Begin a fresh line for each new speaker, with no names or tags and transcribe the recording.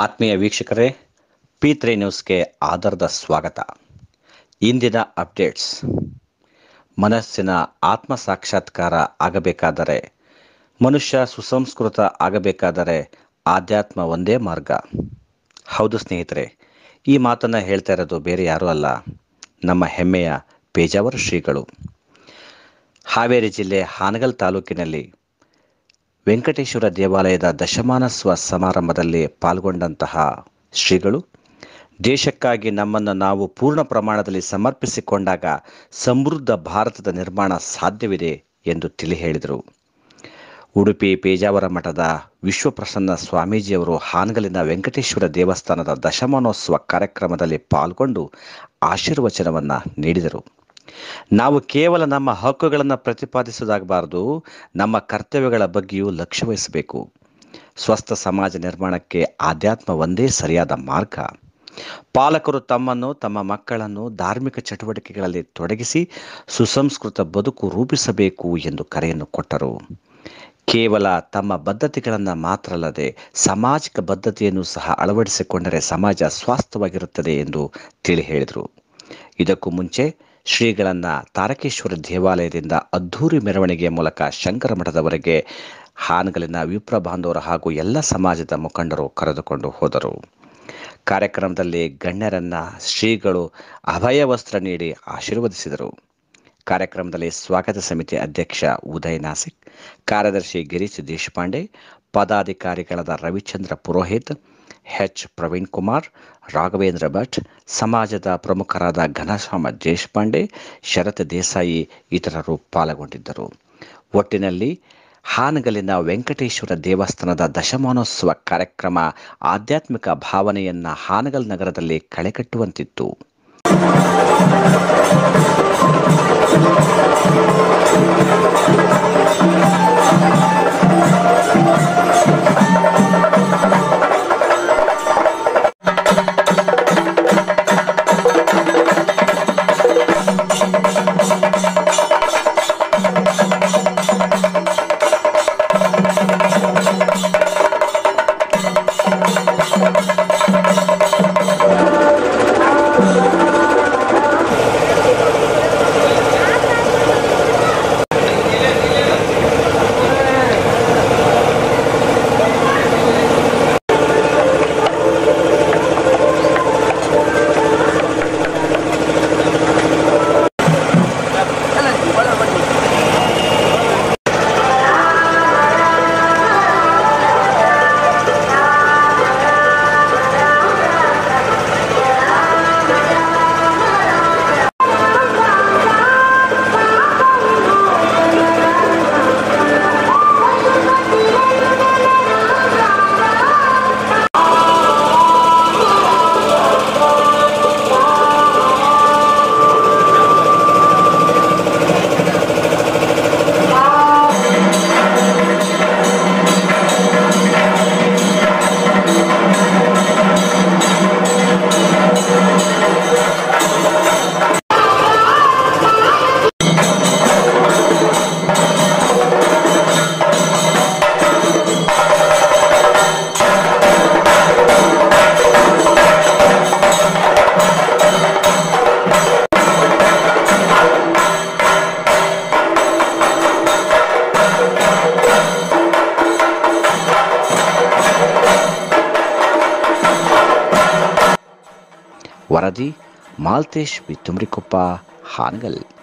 ಆತ್ಮೀಯ ವೀಕ್ಷಕರೇ P three ನ್ಯೂಸ್ಗೆ ಆಧಾರದ ಸ್ವಾಗತ ಇಂದಿನ ಅಪ್ಡೇಟ್ಸ್ ಮನಸ್ಸಿನ ಆತ್ಮ ಸಾಕ್ಷಾತ್ಕಾರ ಆಗಬೇಕಾದರೆ ಮನುಷ್ಯ ಸುಸಂಸ್ಕೃತ ಆಗಬೇಕಾದರೆ ಆಧ್ಯಾತ್ಮ ಒಂದೇ ಮಾರ್ಗ ಹೌದು ಸ್ನೇಹಿತರೆ ಈ ಮಾತನ್ನು ಹೇಳ್ತಾ ಇರೋದು ಬೇರೆ ಯಾರೂ ಅಲ್ಲ ನಮ್ಮ ಹೆಮ್ಮೆಯ ಪೇಜಾವರ ಶ್ರೀಗಳು ಹಾವೇರಿ ಜಿಲ್ಲೆ ಹಾನಗಲ್ ತಾಲೂಕಿನಲ್ಲಿ ವೆಂಕಟೇಶ್ವರ ದೇವಾಲಯದ ದಶಮಾನಸ್ವ ಸಮಾರಂಭದಲ್ಲಿ ಪಾಲ್ಗೊಂಡಂತಹ ಶ್ರೀಗಳು ದೇಶಕ್ಕಾಗಿ ನಮ್ಮನ್ನು ನಾವು ಪೂರ್ಣ ಪ್ರಮಾಣದಲ್ಲಿ ಸಮರ್ಪಿಸಿಕೊಂಡಾಗ ಸಮೃದ್ಧ ಭಾರತದ ನಿರ್ಮಾಣ ಸಾಧ್ಯವಿದೆ ಎಂದು ತಿಳಿ ಹೇಳಿದರು ಉಡುಪಿ ಪೇಜಾವರ ಮಠದ ವಿಶ್ವಪ್ರಸನ್ನ ಸ್ವಾಮೀಜಿಯವರು ಹಾನಗಲಿನ ವೆಂಕಟೇಶ್ವರ ದೇವಸ್ಥಾನದ ದಶಮಾನೋತ್ಸವ ಕಾರ್ಯಕ್ರಮದಲ್ಲಿ ಪಾಲ್ಗೊಂಡು ಆಶೀರ್ವಚನವನ್ನು ನೀಡಿದರು ನಾವು ಕೇವಲ ನಮ್ಮ ಹಕ್ಕುಗಳನ್ನು ಪ್ರತಿಪಾದಿಸುವುದಾಗಬಾರದು ನಮ್ಮ ಕರ್ತವ್ಯಗಳ ಬಗ್ಗೆಯೂ ಲಕ್ಷ್ಯ ವಹಿಸಬೇಕು ಸ್ವಸ್ಥ ಸಮಾಜ ನಿರ್ಮಾಣಕ್ಕೆ ಆಧ್ಯಾತ್ಮ ಒಂದೇ ಸರಿಯಾದ ಮಾರ್ಗ ಪಾಲಕರು ತಮ್ಮನ್ನು ತಮ್ಮ ಮಕ್ಕಳನ್ನು ಧಾರ್ಮಿಕ ಚಟುವಟಿಕೆಗಳಲ್ಲಿ ತೊಡಗಿಸಿ ಸುಸಂಸ್ಕೃತ ಬದುಕು ರೂಪಿಸಬೇಕು ಎಂದು ಕರೆಯನ್ನು ಕೊಟ್ಟರು ಕೇವಲ ತಮ್ಮ ಬದ್ಧತೆಗಳನ್ನು ಮಾತ್ರ ಅಲ್ಲದೆ ಸಾಮಾಜಿಕ ಬದ್ಧತೆಯನ್ನು ಸಹ ಅಳವಡಿಸಿಕೊಂಡರೆ ಸಮಾಜ ಸ್ವಾಸ್ಥ್ಯವಾಗಿರುತ್ತದೆ ಎಂದು ತಿಳಿ ಹೇಳಿದರು ಇದಕ್ಕೂ ಮುಂಚೆ ಶ್ರೀಗಳನ್ನ ತಾರಕೇಶ್ವರ ದೇವಾಲಯದಿಂದ ಅದ್ಧೂರಿ ಮೆರವಣಿಗೆಯ ಮೂಲಕ ಶಂಕರ ಮಠದವರೆಗೆ ಹಾನಗಲಿನ ವಿಪ್ರ ಬಾಂಧವರು ಹಾಗೂ ಎಲ್ಲ ಸಮಾಜದ ಮುಖಂಡರು ಕರೆದುಕೊಂಡು ಹೋದರು ಕಾರ್ಯಕ್ರಮದಲ್ಲಿ ಗಣ್ಯರನ್ನ ಶ್ರೀಗಳು ಅಭಯ ವಸ್ತ್ರ ನೀಡಿ ಆಶೀರ್ವದಿಸಿದರು ಕಾರ್ಯಕ್ರಮದಲ್ಲಿ ಸ್ವಾಗತ ಸಮಿತಿ ಅಧ್ಯಕ್ಷ ಉದಯ್ ನಾಸಿಕ್ ಕಾರ್ಯದರ್ಶಿ ಗಿರೀಶ್ ದೇಶಪಾಂಡೆ ಪದಾಧಿಕಾರಿಗಳಾದ ರವಿಚಂದ್ರ ಪುರೋಹಿತ್ ಎಚ್ ಪ್ರವೀಣ್ ಕುಮಾರ್ ರಾಘವೇಂದ್ರ ಭಟ್ ಸಮಾಜದ ಪ್ರಮುಖರಾದ ಘನಶ್ಯಾಮ ದೇಶಪಾಂಡೆ ಶರತ್ ದೇಸಾಯಿ ಇತರರು ಪಾಲ್ಗೊಂಡಿದ್ದರು ಒಟ್ಟಿನಲ್ಲಿ ಹಾನಗಲಿನ ವೆಂಕಟೇಶ್ವರ ದೇವಸ್ಥಾನದ ದಶಮಾನೋತ್ಸವ ಕಾರ್ಯಕ್ರಮ ಆಧ್ಯಾತ್ಮಿಕ ಭಾವನೆಯನ್ನ ಹಾನಗಲ್ ನಗರದಲ್ಲಿ ಕಳೆಕಟ್ಟುವಂತಿತ್ತು ವರದಿ ಮಾಲ್ತೇಶ್ ವಿ ತುಮ್ರಿಕೊಪ್ಪ ಹಾನಗಲ್